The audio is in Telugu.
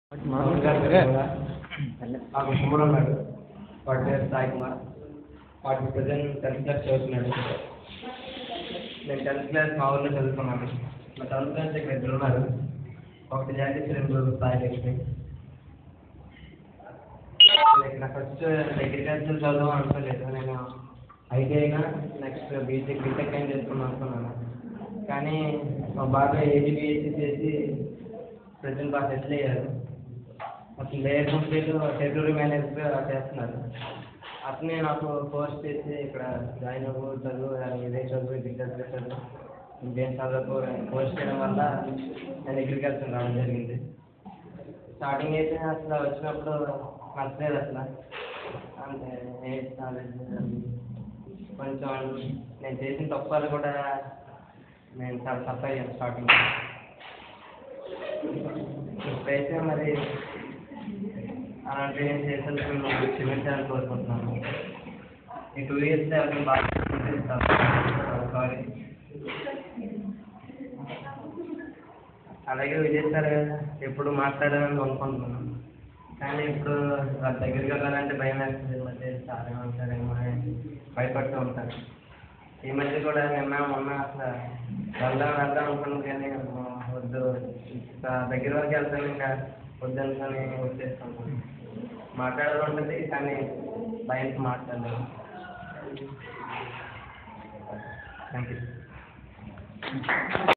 మామూలు గారు కూడా నాకు కుమార్ ఉన్నాడు వాడి పేరు సాయి కుమార్ వాడి ప్రజెంట్ టెన్త్ క్లాస్ చదువుతున్నాడు నేను టెన్త్ క్లాస్ మా ఊళ్ళో చదువుకున్నాను మా టెన్త్ క్లాస్ ఇక్కడ ఇద్దరు ఉన్నారు ఒకటి జాతీయ రెండు సాయి లక్ష్మి ఇక్కడ ఫస్ట్ అగ్రికల్చర్ చదువు అనుకోలేదు నేను ఐటీఐగా నెక్స్ట్ బీటెక్ బీటెక్ అయిన చేసుకుందాం అనుకున్నాను కానీ మా బాబాయ్ ఏజీబీఎస్సీ చేసి ప్రజెంట్ బాగా సెటిల్ అయ్యారు అసలు లేయర్ కంప్లీట్ టెరిటరీ మేనేజర్ చేస్తున్నారు అతనే నాకు కోర్స్ చేసి ఇక్కడ జాయిన్ అవ్వు చదువు ఇదే చదువు అగ్రికల్చర్ చదువు ఇంకేం చదువు కోర్స్ చేయడం వల్ల నేను అగ్రికల్చర్ రావడం జరిగింది స్టార్టింగ్ అయితే అసలు వచ్చినప్పుడు నచ్చలేదు అసలు అంటే ఏ కాలేజ్ కొంచెం నేను చేసిన తప్పులు కూడా నేను చాలా సఫర్ అయ్యాను స్టార్టింగ్ ఇప్పుడైతే మరి అలాంటి ఏం చేసేందుకు మిమ్మల్ని క్షమించాలని కోరుకుంటున్నాను ఈ టూ ఇయర్స్ ఎవరిని బాగా సారీ అలాగే విజయ్ సార్ ఎప్పుడు మాట్లాడాలని అనుకుంటున్నాను కానీ ఇప్పుడు వాళ్ళ దగ్గరికి వెళ్ళాలంటే భయం వేస్తుంది మధ్య సార్ ఏమంటారేమో అని భయపడుతూ ఉంటాను ఈ మధ్య కూడా నిన్న మొన్న అసలు వెళ్దాం వెళ్దాం అనుకున్నాను కానీ అమ్మో, వద్దు ఇంకా దగ్గర వరకు వెళ్తాను ఇంకా వద్దనుకొని వచ్చేస్తాను మాట్లాడాలి ఉంటుంది కానీ భయంతో మాట్లాడలేదు థ్యాంక్ యూ